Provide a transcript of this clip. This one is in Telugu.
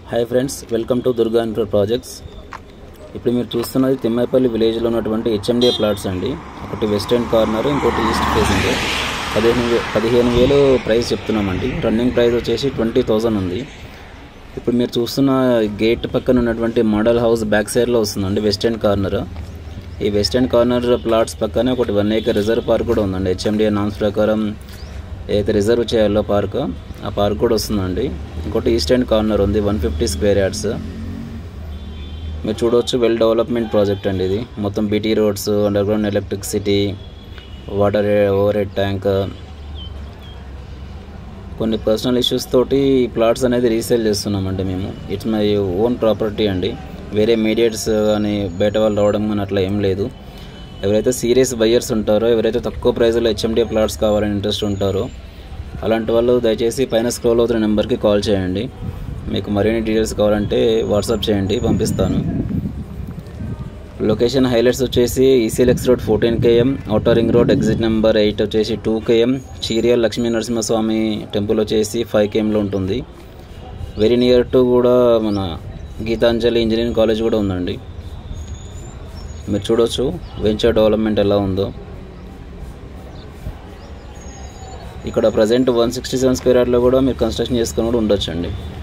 hi friends welcome to Durga infra projects ఇప్పుడు మీరు చూస్తున్నది తిమ్మాయిపల్లి విలేజ్లో ఉన్నటువంటి హెచ్ఎండిఏ ప్లాట్స్ అండి ఒకటి వెస్టర్న్ కార్నర్ ఇంకోటి ఈస్ట్ ఫేసింగ్ పదిహేను వే పదిహేను వేలు ప్రైస్ చెప్తున్నామండి రన్నింగ్ ప్రైస్ వచ్చేసి ట్వంటీ థౌజండ్ ఉంది ఇప్పుడు మీరు చూస్తున్న గేట్ పక్కన ఉన్నటువంటి మోడల్ హౌస్ బ్యాక్ సైడ్లో వస్తుందండి వెస్టర్న్ కార్నర్ ఈ వెస్టర్న్ కార్నర్ ప్లాట్స్ పక్కనే ఒకటి వన్ ఏకర్ రిజర్వ్ పార్క్ కూడా ఉందండి హెచ్ఎండిఏ నామ్స్ ప్రకారం ఏదైతే రిజర్వ్ చేయాలో పార్క్ ఆ పార్క్ కూడా వస్తుందండి ఇంకోటి ఈస్టర్న్ కార్నర్ ఉంది వన్ ఫిఫ్టీ స్క్వేర్ యార్డ్స్ మీరు చూడవచ్చు వెల్ డెవలప్మెంట్ ప్రాజెక్ట్ అండి ఇది మొత్తం BT roads underground electricity water overhead tank కొన్ని పర్సనల్ ఇష్యూస్ తోటి ఈ ప్లాట్స్ అనేది రీసేల్ చేస్తున్నామండి మేము ఇట్స్ మై ఓన్ ప్రాపర్టీ అండి వేరే మీడియేట్స్ కానీ బయట వాళ్ళు రావడం కానీ అట్లా ఏం లేదు ఎవరైతే సీరియస్ బయ్యర్స్ ఉంటారో ఎవరైతే తక్కువ ప్రైస్లో హెచ్ఎండి ప్లాట్స్ కావాలని ఇంట్రెస్ట్ ఉంటారో అలాంటి వాళ్ళు దయచేసి పైన స్క్రోల్ అవుతున్న నెంబర్కి కాల్ చేయండి మీకు మరిన్ని డీటెయిల్స్ కావాలంటే వాట్సాప్ చేయండి పంపిస్తాను లొకేషన్ హైలైట్స్ వచ్చేసి ECLX road fourteen KM outer ring road exit number eight వచ్చేసి two KM Cheeriyal Lakshmi Narasimhaswamy temple వచ్చేసి ఫైవ్ కేఎంలో ఉంటుంది వెరీ నియర్ టు కూడా మన గీతాంజలి ఇంజనీరింగ్ కాలేజ్ కూడా ఉందండి మీరు చూడొచ్చు వెంచర్ డెవలప్మెంట్ ఎలా ఉందో ఇక్కడ present one sixty seven square యార్డ్లో కూడా మీరు కన్స్ట్రక్షన్ చేసుకొని కూడా ఉండొచ్చు అండి